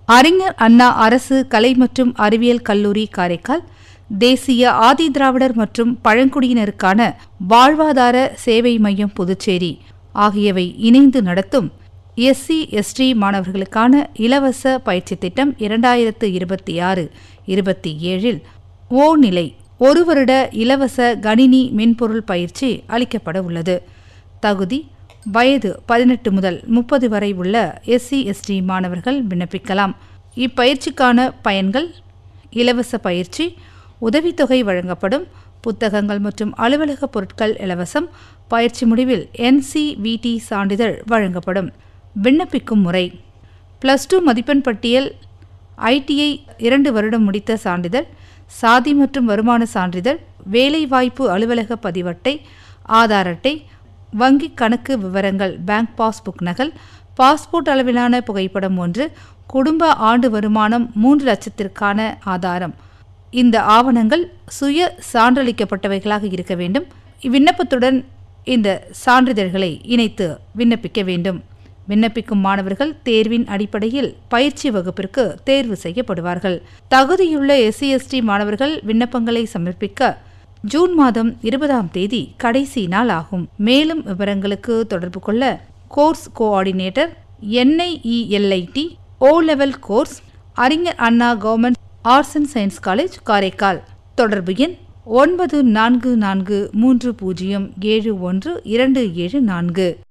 அறிஞர் அண்ணா அரசு கலை மற்றும் அறிவியல் கல்லூரி காரைக்கால் தேசிய ஆதிதிராவிடர் மற்றும் பழங்குடியினருக்கான வாழ்வாதார சேவை மையம் புதுச்சேரி ஆகியவை இணைந்து நடத்தும் எஸ்சி எஸ்டி மாணவர்களுக்கான இலவச பயிற்சி திட்டம் இரண்டாயிரத்து இருபத்தி ஆறு இருபத்தி ஏழில் ஓ நிலை ஒரு வருட இலவச கணினி மென்பொருள் பயிற்சி அளிக்கப்பட உள்ளது தகுதி வயது பதினெட்டு முதல் முப்பது வரை உள்ள எஸ்சி எஸ்டி மாணவர்கள் விண்ணப்பிக்கலாம் இப்பயிற்சிக்கான பயன்கள் இலவச பயிற்சி உதவித்தொகை வழங்கப்படும் புத்தகங்கள் மற்றும் அலுவலக பொருட்கள் இலவசம் பயிற்சி முடிவில் என்சிவிடி சான்றிதழ் வழங்கப்படும் விண்ணப்பிக்கும் முறை பிளஸ் டூ மதிப்பெண் பட்டியல் ஐடிஐ இரண்டு வருடம் முடித்த சான்றிதழ் சாதி மற்றும் வருமான சான்றிதழ் வேலைவாய்ப்பு அலுவலக பதிவட்டை ஆதார் அட்டை வங்கி கணக்கு விவரங்கள் பேங்க் பாஸ்புக் நகல் பாஸ்போர்ட் அளவிலான புகைப்படம் ஒன்று குடும்ப ஆண்டு வருமானம் மூன்று லட்சத்திற்கான ஆதாரம் இந்த ஆவணங்கள் சுய சான்றளிக்கப்பட்டவைகளாக இருக்க வேண்டும் இவ்விண்ணப்பத்துடன் இந்த சான்றிதழ்களை இணைத்து விண்ணப்பிக்க வேண்டும் விண்ணப்பிக்கும் மாணவர்கள் தேர்வின் அடிப்படையில் பயிற்சி வகுப்பிற்கு தேர்வு செய்யப்படுவார்கள் தகுதியுள்ள எஸ்சி எஸ்டி மாணவர்கள் விண்ணப்பங்களை சமர்ப்பிக்க ஜூன் மாதம் இருபதாம் தேதி கடைசி நாள் ஆகும் மேலும் விவரங்களுக்கு தொடர்பு கொள்ள course coordinator NIELIT O level course Arignar Anna government arts and science college Karaikal தொடர்பு எண் ஒன்பது நான்கு நான்கு மூன்று பூஜ்ஜியம் ஏழு ஒன்று இரண்டு ஏழு நான்கு